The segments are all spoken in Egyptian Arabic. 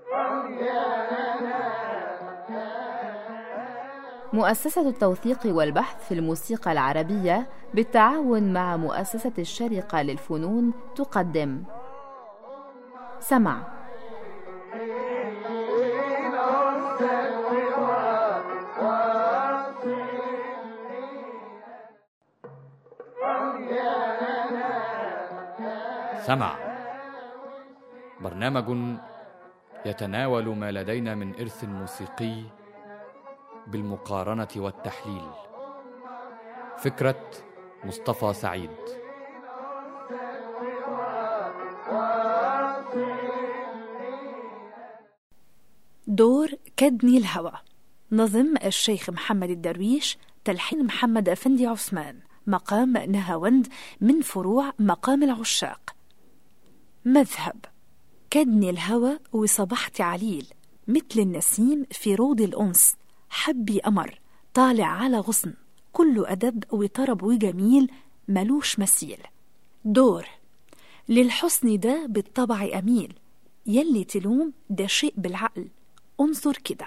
مؤسسة التوثيق والبحث في الموسيقى العربية بالتعاون مع مؤسسة الشارقة للفنون تقدم سمع سمع برنامج يتناول ما لدينا من إرث موسيقي بالمقارنة والتحليل فكرة مصطفى سعيد دور كدني الهوى نظم الشيخ محمد الدرويش تلحين محمد أفندي عثمان مقام نهاوند من فروع مقام العشاق مذهب كدني الهوى وصبحت عليل مثل النسيم في روض الأنس حبي أمر طالع على غصن كله أدب وطرب وجميل ملوش مثيل دور للحسن ده بالطبع أميل يلي تلوم ده شيء بالعقل انظر كده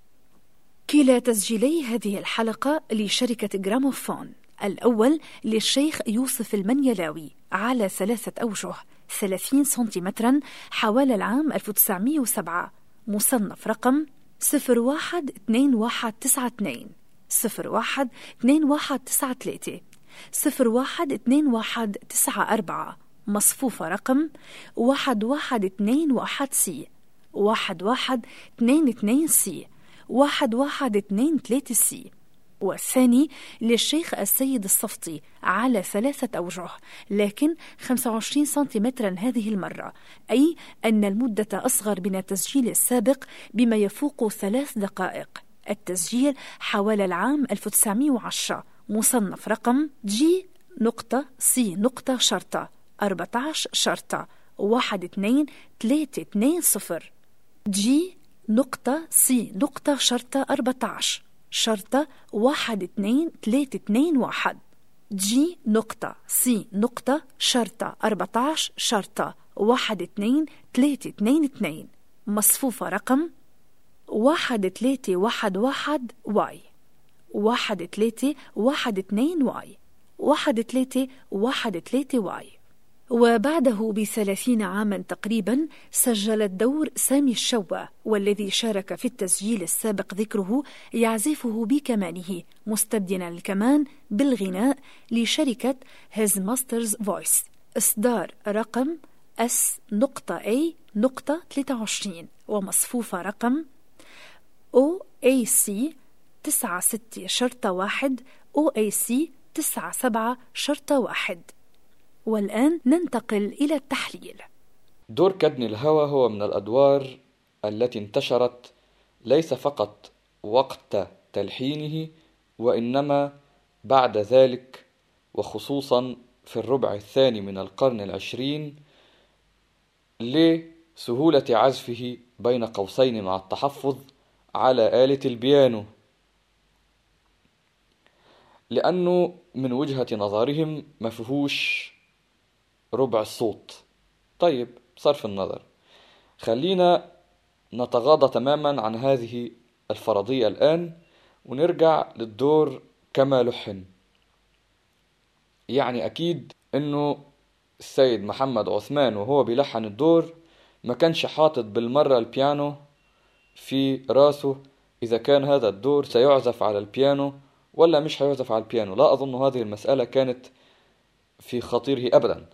كلا تسجيلي هذه الحلقة لشركة جراموفون الأول للشيخ يوسف المنيلاوي على ثلاثة أوجه 30 سنتيمترا حوالي العام 1907 مصنف رقم صفر واحد اتنين واحد تسعة اتنين صفر واحد اتنين واحد تسعة تلاتة صفر واحد اتنين واحد تسعة أربعة مصفوفة رقم واحد واحد اتنين واحد سي واحد واحد اتنين اتنين سي واحد واحد اتنين تلاتة سي والثاني للشيخ السيد الصفتي على ثلاثة أوجه لكن 25 سنتيمترا هذه المرة أي أن المدة أصغر من التسجيل السابق بما يفوق ثلاث دقائق التسجيل حوالي العام 1910 مصنف رقم جي نقطة سي نقطة شرطة 14 شرطة واحد اتنين تلاتة اتنين صفر جي نقطة سي نقطة شرطة 14 شرطة واحد اتنين تلاتة اتنين واحد جي نقطة سي نقطة شرطة أربعتاش شرطة واحد اتنين تلاتة اتنين اتنين مصفوفة رقم واحد تلاتة واحد واحد واي واحد تلاتة واحد اتنين واي واحد تلاتة واحد تلاتة واي وبعده بثلاثين عاما تقريبا سجل الدور سامي الشوى والذي شارك في التسجيل السابق ذكره يعزفه بكمانه مستبدلا الكمان بالغناء لشركة هيز ماسترز فويس إصدار رقم اس نقطة A نقطة 23 ومصفوفة رقم او اي سي تسعة ستة شرطة واحد او اي سي تسعة سبعة شرطة واحد والآن ننتقل إلى التحليل دور كدن الهوى هو من الأدوار التي انتشرت ليس فقط وقت تلحينه وإنما بعد ذلك وخصوصا في الربع الثاني من القرن العشرين لسهولة عزفه بين قوسين مع التحفظ على آلة البيانو لأنه من وجهة نظرهم ما فيهوش ربع الصوت طيب بصرف النظر خلينا نتغاضى تماما عن هذه الفرضية الآن ونرجع للدور كما لحن يعني أكيد أنه السيد محمد عثمان وهو بيلحن الدور ما كانش حاطط بالمرة البيانو في راسه إذا كان هذا الدور سيعزف على البيانو ولا مش هيعزف على البيانو لا أظن هذه المسألة كانت في خطيره أبدا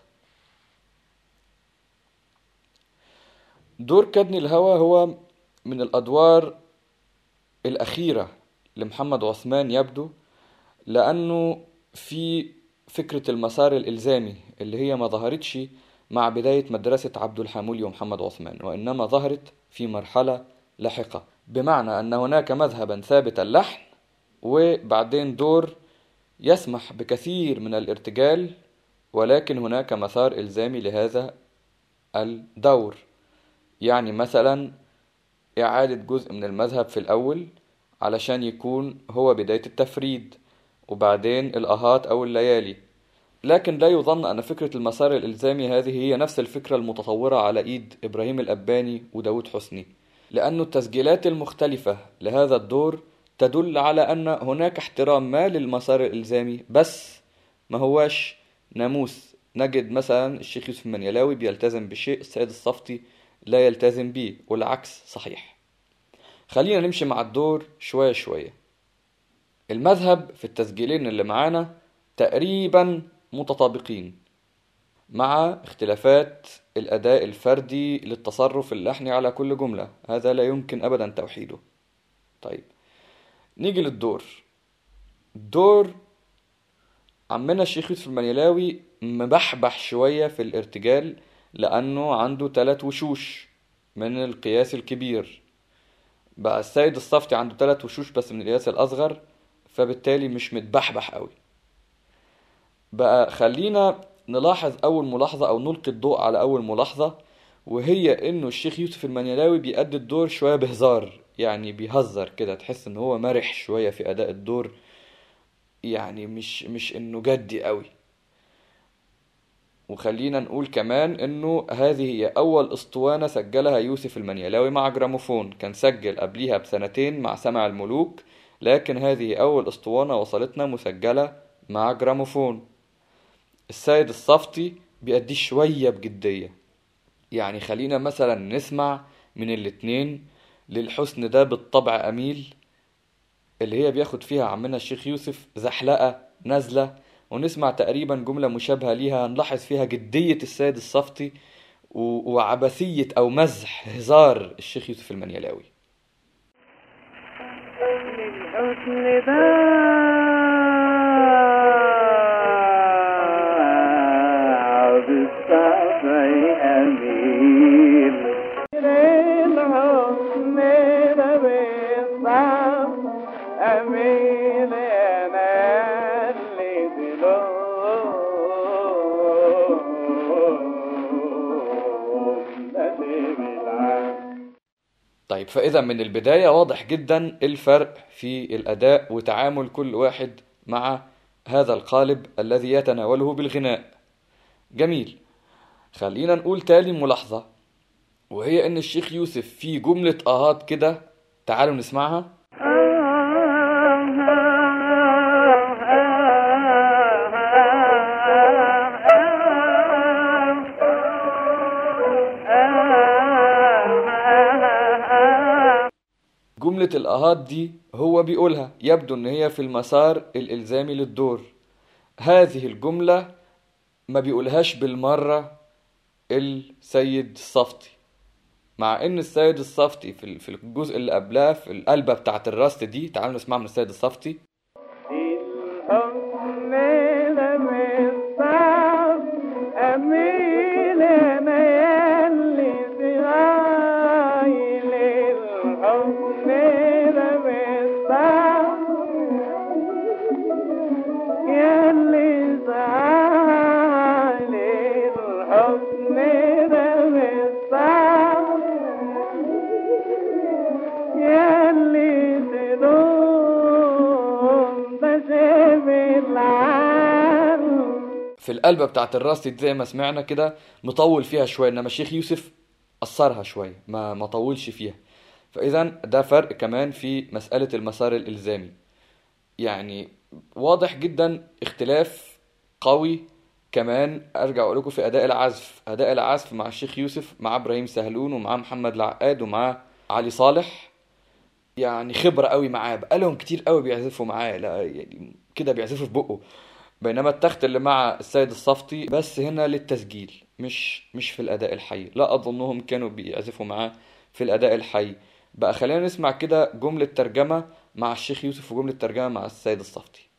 دور كدني الهوى هو من الأدوار الأخيرة لمحمد عثمان يبدو لأنه في فكرة المسار الإلزامي اللي هي ما ظهرتش مع بداية مدرسة عبد الحمولي ومحمد عثمان وإنما ظهرت في مرحلة لاحقة بمعنى أن هناك مذهبا ثابت اللحن وبعدين دور يسمح بكثير من الارتجال ولكن هناك مسار إلزامي لهذا الدور يعني مثلا إعادة جزء من المذهب في الأول علشان يكون هو بداية التفريد وبعدين الأهات أو الليالي لكن لا يظن أن فكرة المسار الإلزامي هذه هي نفس الفكرة المتطورة على إيد إبراهيم الأباني وداود حسني لأن التسجيلات المختلفة لهذا الدور تدل على أن هناك احترام ما للمسار الإلزامي بس ما هواش ناموس نجد مثلا الشيخ يوسف المنيلاوي بيلتزم بشيء السيد الصفتي لا يلتزم به والعكس صحيح خلينا نمشي مع الدور شوية شوية المذهب في التسجيلين اللي معانا تقريبا متطابقين مع اختلافات الأداء الفردي للتصرف اللحني على كل جملة هذا لا يمكن أبدا توحيده طيب نيجي للدور الدور عمنا الشيخ يوسف المنيلاوي مبحبح شوية في الارتجال لأنه عنده تلات وشوش من القياس الكبير بقى السيد الصفتي عنده تلات وشوش بس من القياس الأصغر فبالتالي مش متبحبح قوي بقى خلينا نلاحظ أول ملاحظة أو نلقي الضوء على أول ملاحظة وهي إنه الشيخ يوسف المنيلاوي بيأدي الدور شوية بهزار يعني بيهزر كده تحس إن هو مرح شوية في أداء الدور يعني مش مش إنه جدي قوي وخلينا نقول كمان إنه هذه هي أول أسطوانة سجلها يوسف المنيلاوي مع جراموفون كان سجل قبليها بسنتين مع سمع الملوك لكن هذه أول أسطوانة وصلتنا مسجلة مع جراموفون السيد الصفتي بيأديه شوية بجدية يعني خلينا مثلا نسمع من الاتنين للحسن ده بالطبع أميل اللي هي بياخد فيها عمنا الشيخ يوسف زحلقة نازلة ونسمع تقريبا جملة مشابهة ليها نلاحظ فيها جدية السيد الصفتي وعبثية أو مزح هزار الشيخ يوسف المنيلاوي للحسن باع بالطبع أميل للحسن بالطبع أميل أنا اللي دلوم نسيب العام طيب فإذا من البداية واضح جدا الفرق في الأداء وتعامل كل واحد مع هذا القالب الذي يتناوله بالغناء جميل خلينا نقول تالي ملاحظة وهي إن الشيخ يوسف في جملة آهات كده تعالوا نسمعها جملة الآهات دي هو بيقولها يبدو إن هي في المسار الإلزامي للدور هذه الجملة ما بيقولهاش بالمرة السيد الصفتي مع إن السيد الصفتي في ال- في الجزء اللي قبلها في القلبة بتاعت الراست دي تعالوا نسمعها من السيد الصفتي الحسن لم يصعب أميل أنا يلي صغايل الحسن لم يصعب يلي صغايل الحسن لم يصعب يلي تدوم بشم العالم في القلبة بتاعت الراست دي زي ما سمعنا كده مطول فيها شوية إنما الشيخ يوسف قصرها شوية ما ما طولش فيها فإذا ده فرق كمان في مسألة المسار الإلزامي يعني واضح جدا اختلاف قوي كمان ارجع اقول لكم في اداء العزف اداء العزف مع الشيخ يوسف مع ابراهيم سهلون ومع محمد العقاد ومع علي صالح يعني خبرة قوي معاه بقالهم كتير قوي بيعزفوا معاه لا يعني كده بيعزفوا في بقه بينما التخت اللي مع السيد الصفتي بس هنا للتسجيل مش مش في الاداء الحي لا اظنهم كانوا بيعزفوا معاه في الاداء الحي بقى خلينا نسمع كده جملة ترجمة مع الشيخ يوسف وجملة ترجمة مع السيد الصفتي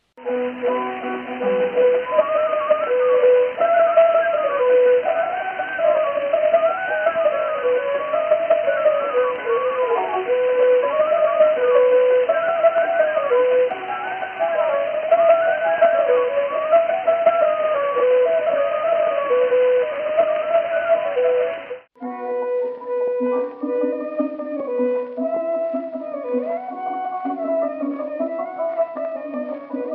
الحسن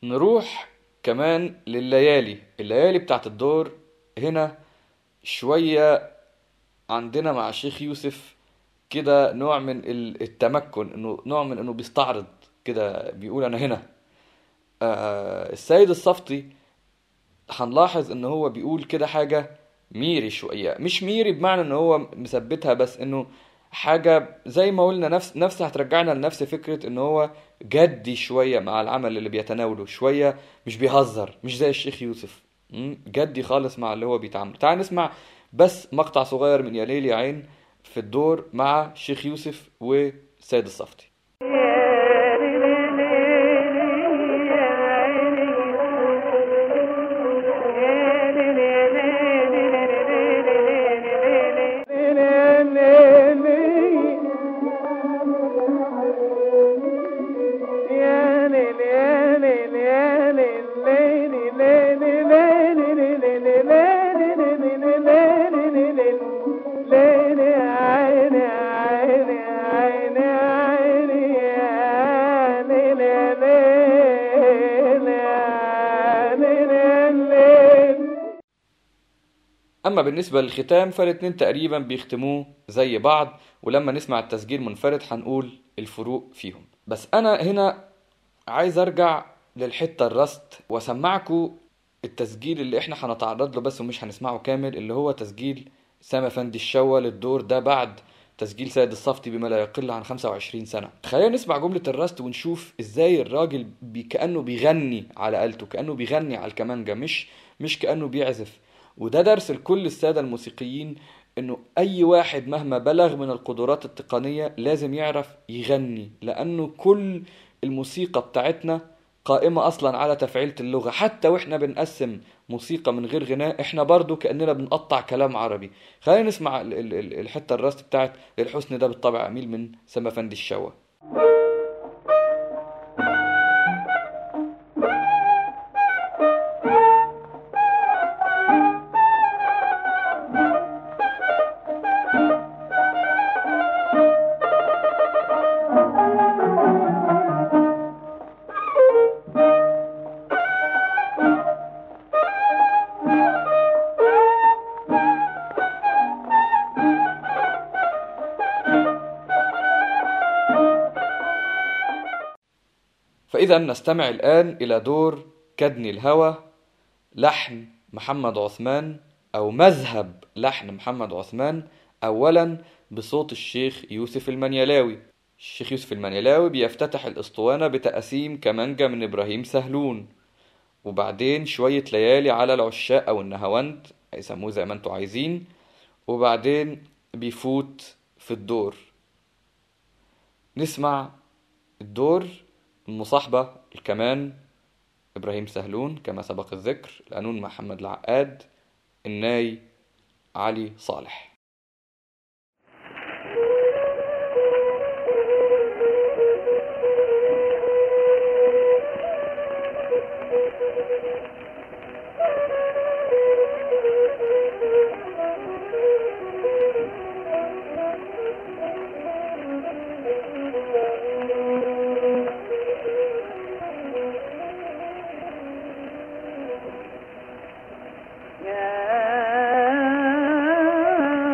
نروح كمان لليالي الليالي بتاعت الدور هنا شوية عندنا مع الشيخ يوسف كده نوع من ال- التمكن انه نوع من انه بيستعرض كده بيقول انا هنا آه السيد الصفتي هنلاحظ ان هو بيقول كده حاجة ميري شوية مش ميري بمعنى ان هو مثبتها بس انه حاجة زي ما قلنا نفس نفس هترجعنا لنفس فكرة ان هو جدي شوية مع العمل اللي بيتناوله شوية مش بيهزر مش زي الشيخ يوسف مم، جدي خالص مع اللي هو بيتعامل تعال نسمع بس مقطع صغير من يا ليل يا عين في الدور مع الشيخ يوسف والسيد الصفتي اما بالنسبه للختام فالاتنين تقريبا بيختموه زي بعض ولما نسمع التسجيل منفرد هنقول الفروق فيهم بس انا هنا عايز ارجع للحته الرست واسمعكم التسجيل اللي احنا هنتعرض له بس ومش هنسمعه كامل اللي هو تسجيل سامة فندي الشوا للدور ده بعد تسجيل سيد الصفتي بما لا يقل عن 25 سنة خلينا نسمع جملة الراست ونشوف ازاي الراجل بي كأنه بيغني على آلته كأنه بيغني على الكمانجة مش مش كأنه بيعزف وده درس لكل السادة الموسيقيين انه اي واحد مهما بلغ من القدرات التقنية لازم يعرف يغني لانه كل الموسيقى بتاعتنا قائمة اصلا على تفعيلة اللغة حتى واحنا بنقسم موسيقى من غير غناء احنا برضو كأننا بنقطع كلام عربي خلينا نسمع ال- ال- ال- الحتة الراست بتاعت الحسن ده بالطبع أميل من سما فندي الشوا فإذا نستمع الآن إلى دور كدني الهوى لحن محمد عثمان أو مذهب لحن محمد عثمان أولا بصوت الشيخ يوسف المنيلاوي الشيخ يوسف المنيلاوي بيفتتح الأسطوانة بتقاسيم كمانجة من إبراهيم سهلون وبعدين شوية ليالي على العشاق أو النهاوند هيسموه زي ما انتوا عايزين وبعدين بيفوت في الدور نسمع الدور المصاحبة الكمان إبراهيم سهلون كما سبق الذكر القانون محمد العقاد الناي علي صالح يا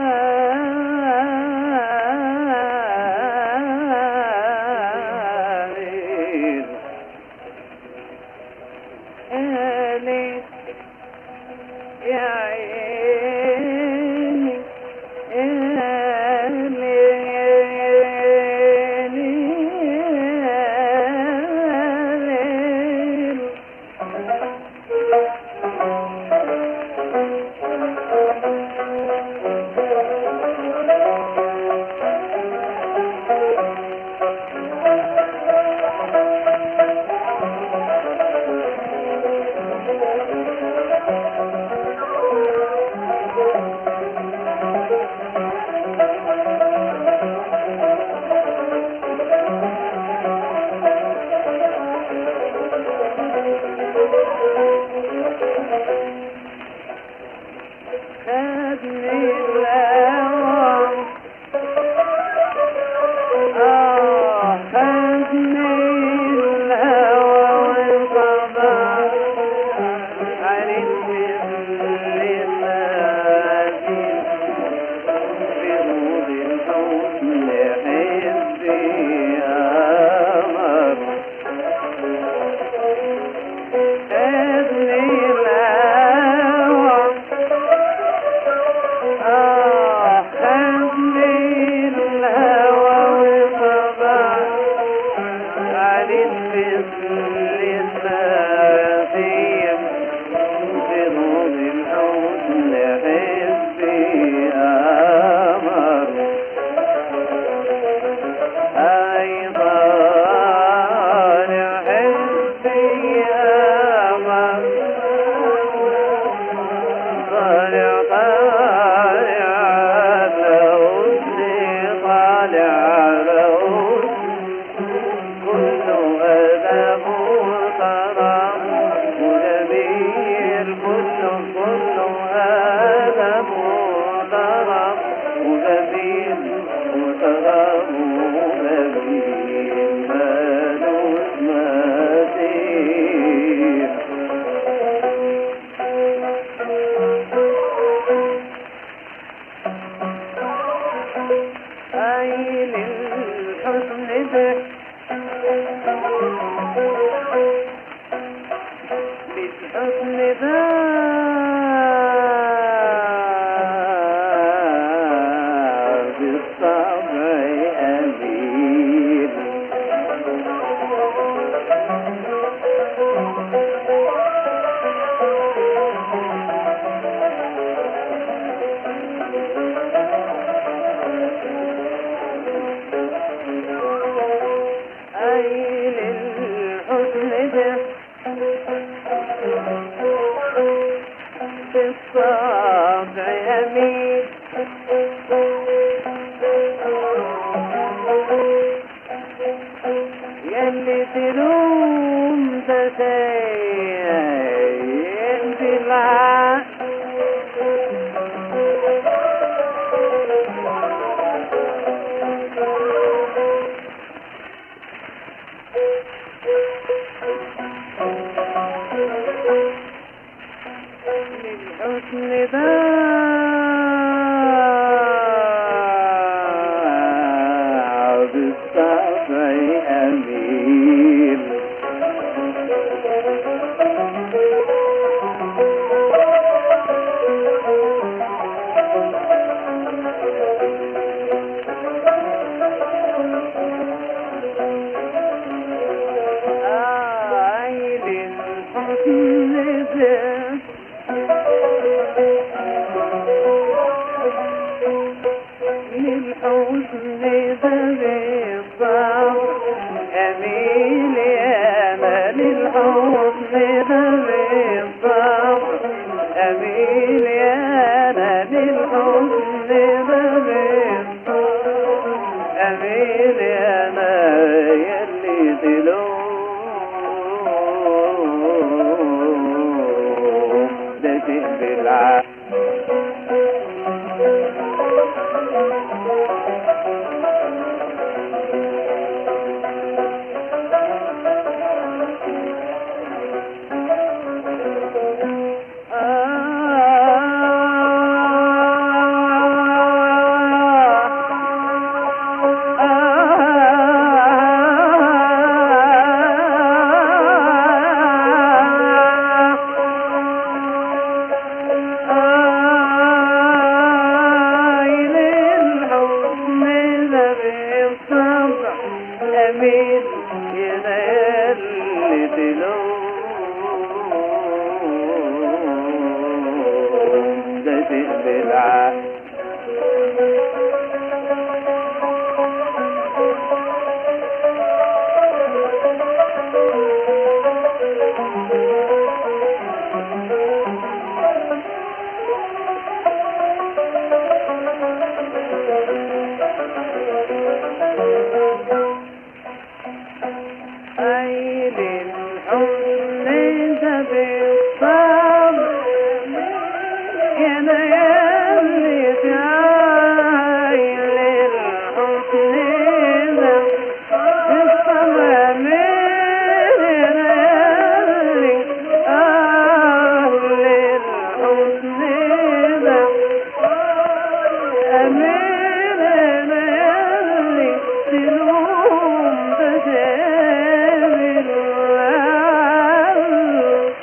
عين الحزن ده بالحزن ده بالطبع أمين عين الحزن ده بالطبع أمين يلي تلوم ده شيء بالعقل للحسن باع بالطبع أمين عين الحسن ده للحزن بالصبر أميل يا ما للحزن بالصبر أميل يا ما للحزن بالصبر أميل يا ما يلي تلوم ده شيء بالعقل أمين ينال تلوم ده شيء بالعقل عين الحزن ده بالصبر يا ليالي عين الحزن ده بالصبر يا ليالي آه للحزن ده أمين ليالي تلوم تجاري العالم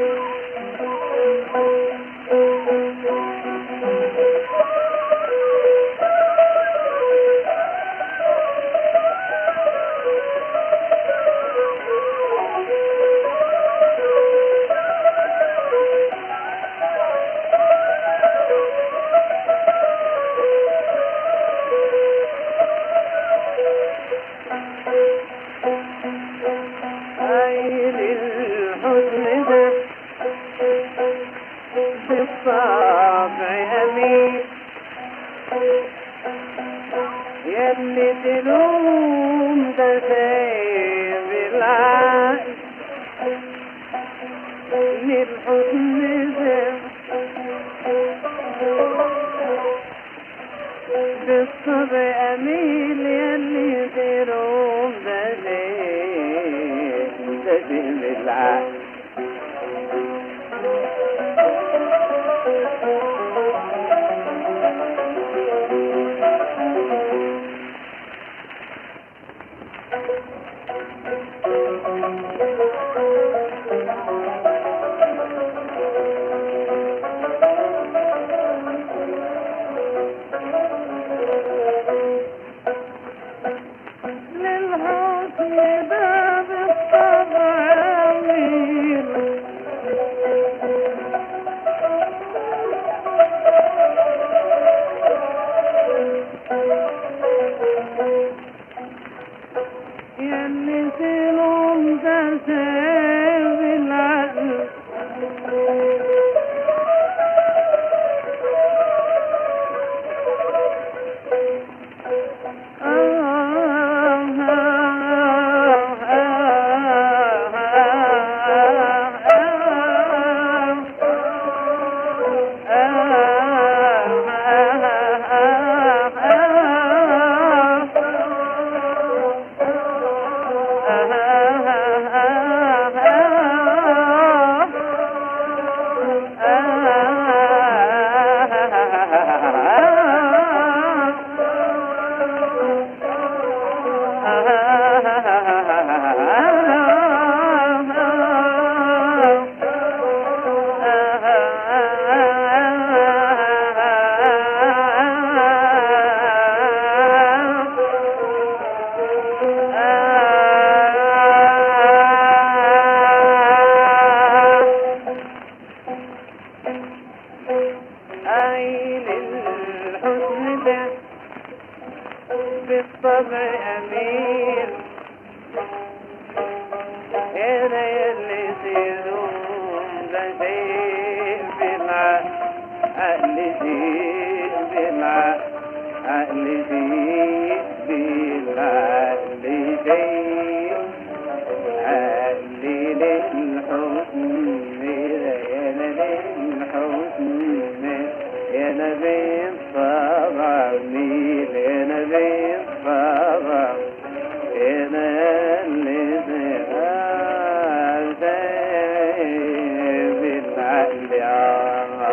عين الحزن ده بالطبع أمين يلي تلوم ده شيء بالعقل للحزن ده بالصبر أمين بالعقل للحسن باب الطبع أمير يلي سلوم تسيب العقل عين الحسن ده بالطبع أمير هنا يلي سيروم ده شيء بالعقل شيء بالعقل شيء بالعقل شيء عقل للحسن يا للحسن يا نبي الطبع ميل يا نبي الطبع يا نبي بالعقل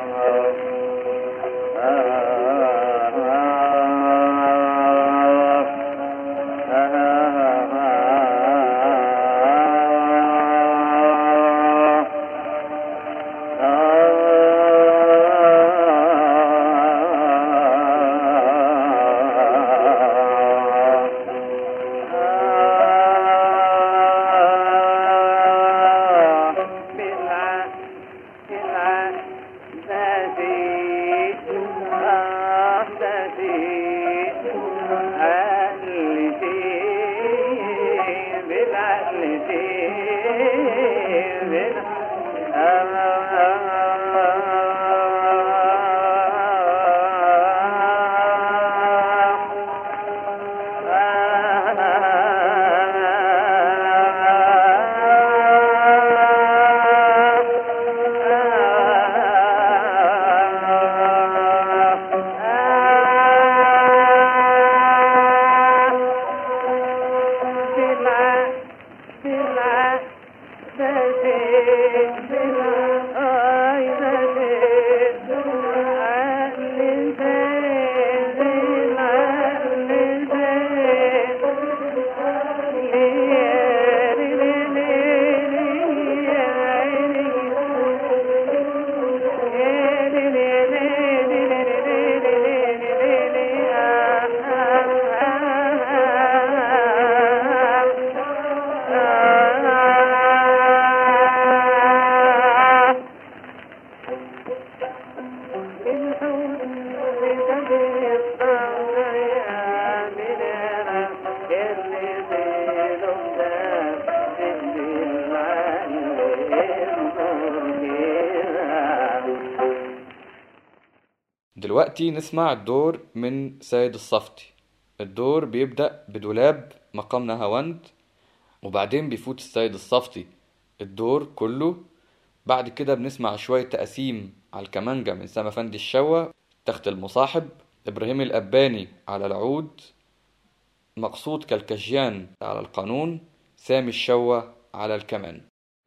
دلوقتي نسمع الدور من سيد الصفتي الدور بيبدأ بدولاب مقام نهاوند وبعدين بيفوت السيد الصفتي الدور كله بعد كده بنسمع شوية تقاسيم على الكمانجة من سما فندي الشوا تخت المصاحب إبراهيم الأباني على العود مقصود كالكجيان على القانون سامي الشوا على الكمان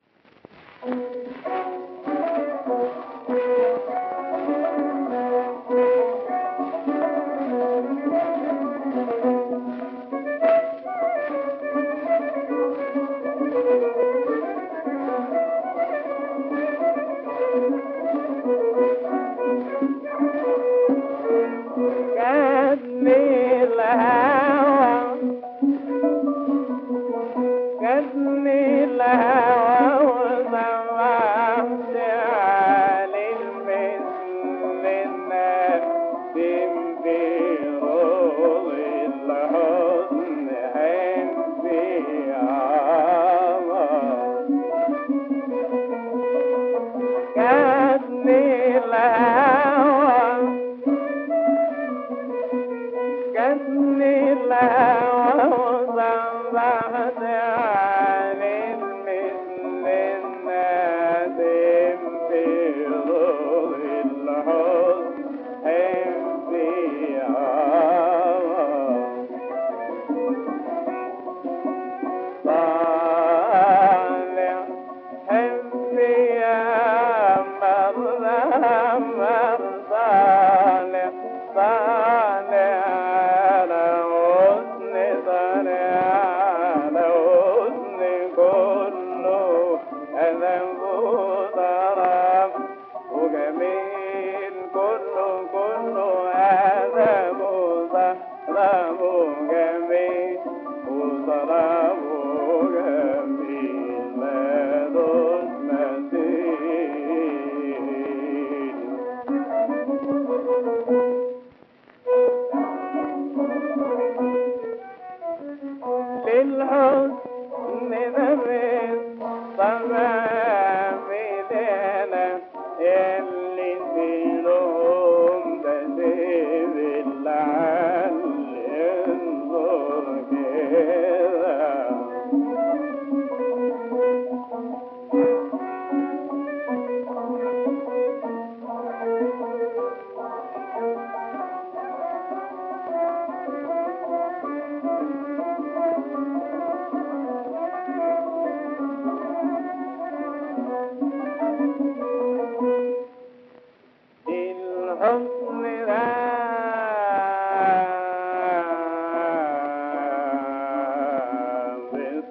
طرب جميل مالوش مثيل للحسن نبت طمام ليلة اللي فيهم تسيب اللعل انظر كده الحسن ذا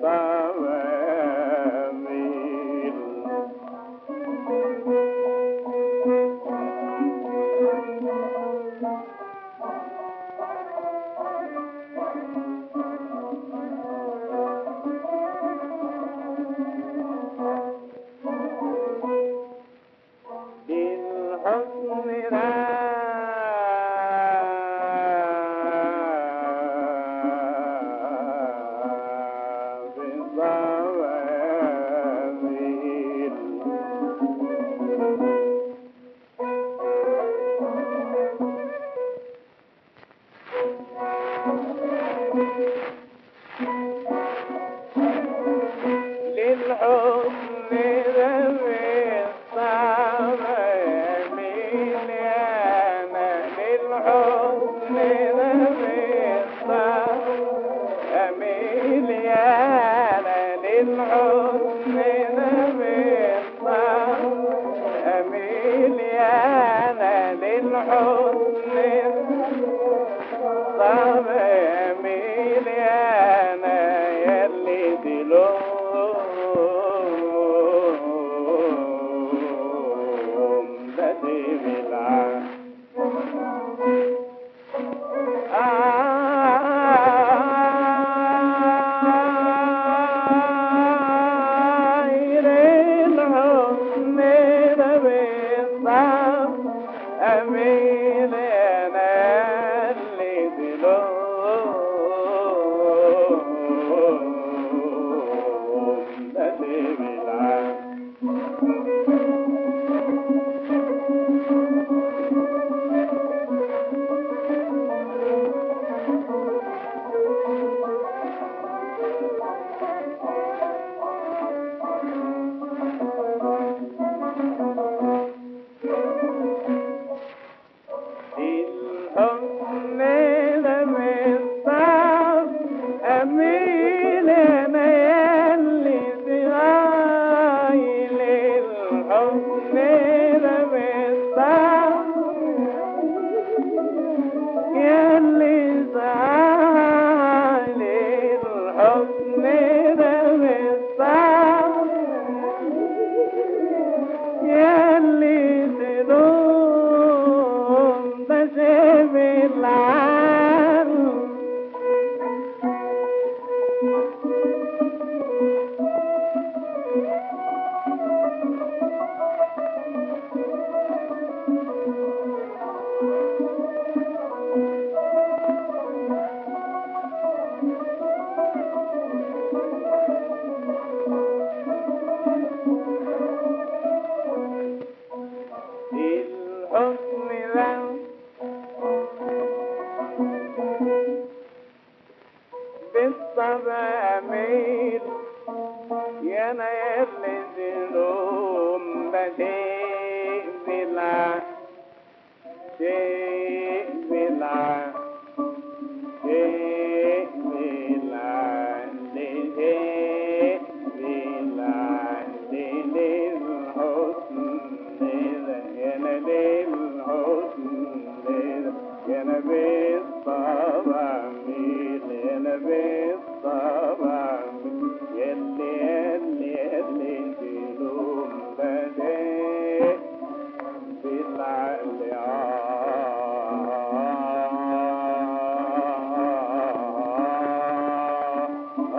بطوامل الحسن للحسن ذوي الطعم يميل أنا للحسن ذوي الطعم يميل أنا للحسن ذوي الطعم يميل أنا للحسن طعم يميل أنا يلي دلوم بدي بالعام أميل أنا اللي دلوم بدي بالعام الحسن لمصطفى أمين أنا يلي سرايل الحسن لمصطفى يلي سرايل الحسن لمصطفى يلي تدوم تسيب العالم الحسن ذا بالطبع ميل يا انا يلي ذنوم بديء بلا شيء بلا شيء بلا لشيء بلا للحسن يا نبي الحسن يا نبي الطبع ميل يا نبي الطبع يلي يلي يلي تلوم بديك بالعقل آه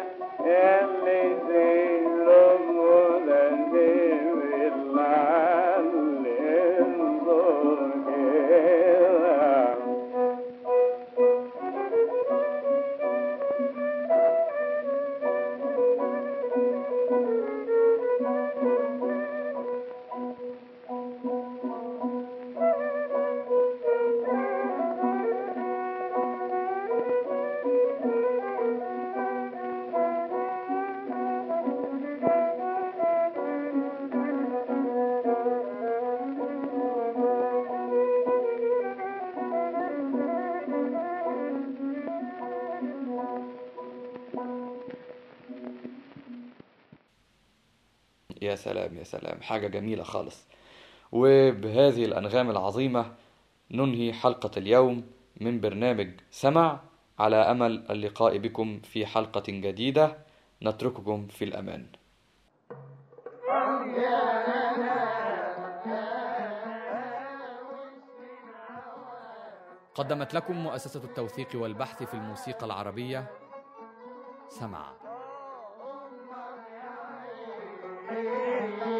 يا سلام يا سلام حاجة جميلة خالص وبهذه الأنغام العظيمة ننهي حلقة اليوم من برنامج سمع على أمل اللقاء بكم في حلقة جديدة نترككم في الأمان قدمت لكم مؤسسة التوثيق والبحث في الموسيقى العربية سمع Thank you.